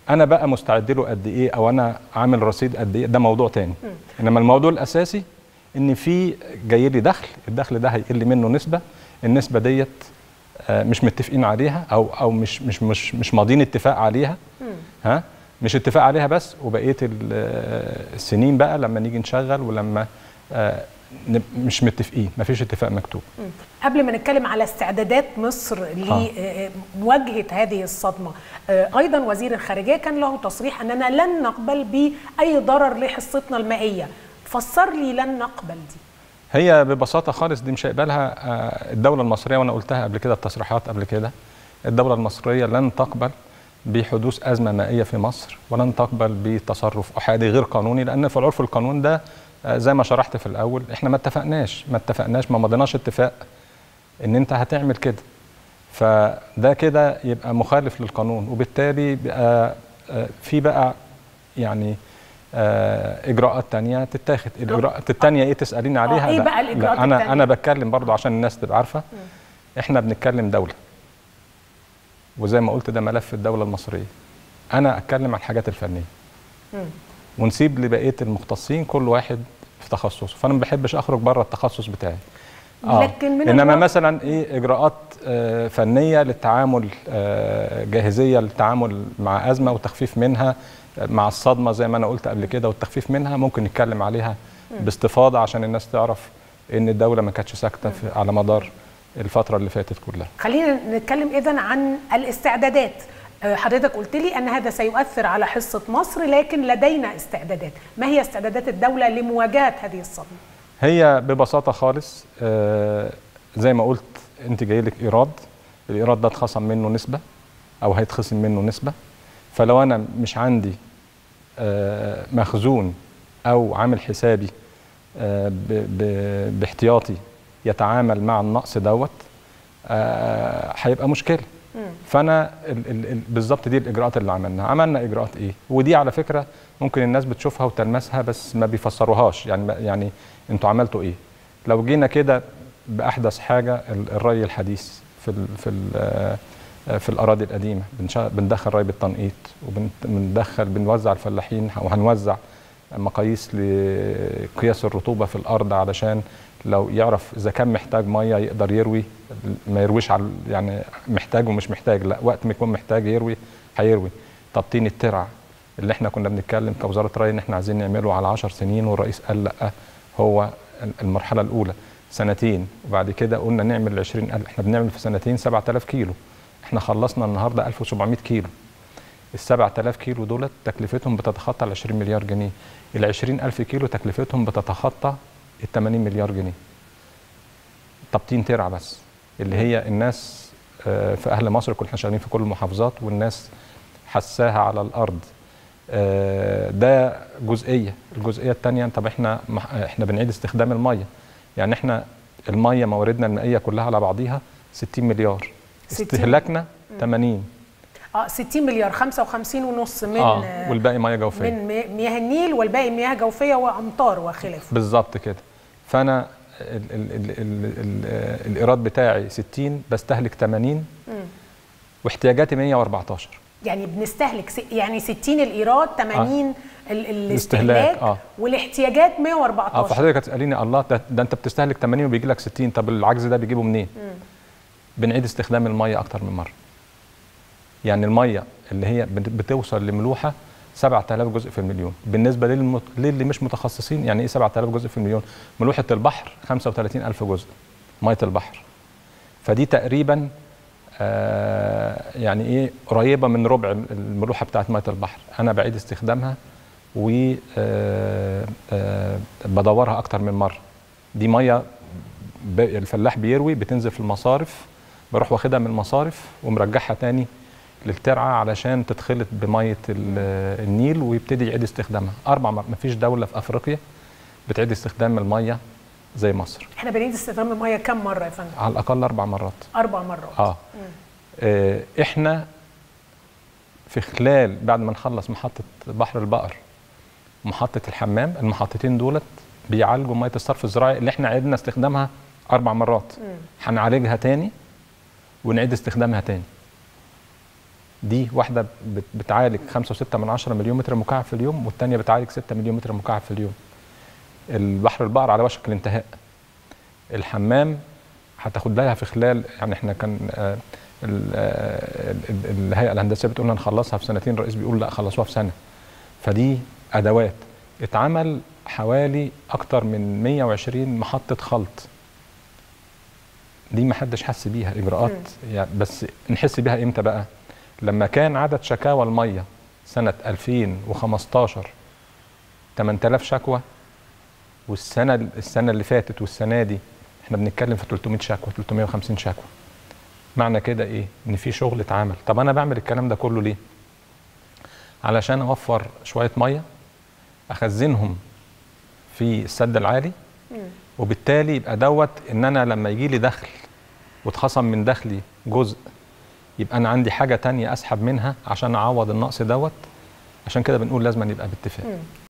انا بقى مستعد له قد ايه او انا عامل رصيد قد ايه ده موضوع تاني انما الموضوع الاساسي ان في جاي لي دخل الدخل ده هيقل منه نسبه النسبه ديت آه، مش متفقين عليها او او مش مش مش مش ماضيين اتفاق عليها ها مش اتفاق عليها بس وبقيه ال- آه، السنين بقى لما نيجي نشغل ولما آه، نب- مش متفقين مفيش اتفاق مكتوب قبل ما نتكلم على استعدادات مصر لمواجهه هذه الصدمه آه، ايضا وزير الخارجيه كان له تصريح اننا لن نقبل باي ضرر لحصتنا المائيه فسر لي لن نقبل دي هي ببساطه خالص دي مش هيقبلها آه، الدوله المصريه وانا قلتها قبل كده التصريحات قبل كده الدوله المصريه لن تقبل بحدوث ازمه مائيه في مصر ولن تقبل بتصرف احادي غير قانوني لان في العرف القانون ده آه، زي ما شرحت في الاول احنا ما اتفقناش ما اتفقناش ما مضيناش اتفاق ان انت هتعمل كده فده كده يبقى مخالف للقانون وبالتالي بقى آه، في بقى يعني آه، اجراءات تانية تتاخد الاجراءات التانية ايه تساليني عليها إيه لا. بقى الإجراءات لا انا التانية؟ انا بتكلم برضو عشان الناس تبقى عارفه احنا بنتكلم دوله وزي ما قلت ده ملف الدوله المصريه انا اتكلم عن الحاجات الفنيه ونسيب لبقيه المختصين كل واحد في تخصصه فانا ما بحبش اخرج بره التخصص بتاعي لكن من انما الواقع- مثلا ايه اجراءات آه، فنيه للتعامل آه، جاهزيه للتعامل مع ازمه وتخفيف منها آه، مع الصدمه زي ما انا قلت قبل كده والتخفيف منها ممكن نتكلم عليها باستفاضه عشان الناس تعرف ان الدوله ما كانتش ساكته في- على مدار الفتره اللي فاتت كلها خلينا نتكلم اذا عن الاستعدادات آه، حضرتك قلت لي ان هذا سيؤثر على حصه مصر لكن لدينا استعدادات ما هي استعدادات الدوله لمواجهه هذه الصدمه هي ببساطه خالص آه، زي ما قلت انت جاي لك ايراد الايراد ده اتخصم منه نسبه او هيتخصم منه نسبه فلو انا مش عندي آه، مخزون او عامل حسابي آه، ب- ب- باحتياطي يتعامل مع النقص دوت آه، هيبقى مشكله فانا ال- ال- ال- بالظبط دي الاجراءات اللي عملناها عملنا اجراءات ايه ودي على فكره ممكن الناس بتشوفها وتلمسها بس ما بيفسروهاش يعني يعني انتوا عملتوا ايه لو جينا كده باحدث حاجه ال- الري الحديث في ال في ال آه، في الاراضي القديمه بنشا- بندخل ري بالتنقيط وبندخل بنوزع الفلاحين وهنوزع مقاييس لقياس الرطوبه في الارض علشان لو يعرف اذا كان محتاج ميه يقدر يروي ما يرويش على يعني محتاج ومش محتاج لا وقت ما يكون محتاج يروي هيروي تبطين الترع اللي احنا كنا بنتكلم كوزاره ري ان احنا عايزين نعمله على 10 سنين والرئيس قال لا هو المرحله الاولى سنتين وبعد كده قلنا نعمل 20 احنا بنعمل في سنتين 7000 كيلو احنا خلصنا النهارده 1700 كيلو ال 7000 كيلو دولت تكلفتهم بتتخطى ال 20 مليار جنيه ال 20000 كيلو تكلفتهم بتتخطى ال 80 مليار جنيه تبطين ترعه بس اللي هي الناس آه، في اهل مصر كنا شغالين في كل المحافظات والناس حساها على الارض آه، ده جزئيه الجزئيه الثانيه طب احنا مح- احنا بنعيد استخدام الميه يعني احنا الميه مواردنا المائيه كلها على بعضيها 60 مليار 60. استهلاكنا 80 اه 60 مليار 55 ونص من اه آه، والباقي ميه جوفيه من مي- مياه النيل والباقي مياه جوفيه وامطار وخلافه بالظبط كده فانا ال ال ال ال ال الايراد بتاعي 60 بستهلك 80 واحتياجاتي 114 يعني بنستهلك س- يعني 60 الايراد 80 ال- الاستهلاك الاستهلاك، آه. والاحتياجات 114 اه فحضرتك هتساليني الله ده, ده انت بتستهلك 80 وبيجي لك 60 طب العجز ده بيجيبه منين؟ بنعيد استخدام الميه اكتر من مره. يعني الميه اللي هي بت- بتوصل لملوحه 7000 جزء في المليون بالنسبه للمت... للي مش متخصصين يعني ايه 7000 جزء في المليون؟ ملوحه البحر 35000 جزء ميه البحر. فدي تقريبا آه يعني ايه قريبه من ربع الملوحه بتاعت ميه البحر انا بعيد استخدامها و آه، آه، بدورها اكتر من مره دي ميه ب- الفلاح بيروي بتنزل في المصارف بروح واخدها من المصارف ومرجعها تاني للترعه علشان تتخلط بميه ال- النيل ويبتدي يعيد استخدامها اربع مرات مفيش دوله في افريقيا بتعيد استخدام الميه زي مصر احنا بنعيد استخدام الميه كم مره يا فندم؟ على الاقل اربع مرات اربع مرات اه آه، احنا في خلال بعد ما نخلص محطه بحر البقر ومحطه الحمام المحطتين دولت بيعالجوا ميه الصرف الزراعي اللي احنا عدنا استخدامها اربع مرات هنعالجها تاني ونعيد استخدامها تاني دي واحده بت- بتعالج 5.6 من 10 مليون متر مكعب في اليوم والثانيه بتعالج 6 مليون متر مكعب في اليوم البحر البقر على وشك الانتهاء الحمام هتاخد لها في خلال يعني احنا كان آه، ال- آه، ال- ال- الهيئه الهندسيه بتقول هنخلصها في سنتين الرئيس بيقول لا خلصوها في سنه فدي ادوات اتعمل حوالي اكتر من 120 محطه خلط دي ما حدش حس بيها اجراءات يعني بس نحس بيها امتى بقى لما كان عدد شكاوى الميه سنه 2015 8000 شكوى والسنه السنه اللي فاتت والسنه دي احنا بنتكلم في 300 شكوى 350 شكوى معنى كده ايه ان في شغل اتعمل طب انا بعمل الكلام ده كله ليه علشان اوفر شويه ميه اخزنهم في السد العالي وبالتالي يبقى دوت ان انا لما يجي لي دخل واتخصم من دخلي جزء يبقى انا عندي حاجه تانية اسحب منها عشان اعوض النقص دوت عشان كده بنقول لازم يبقى باتفاق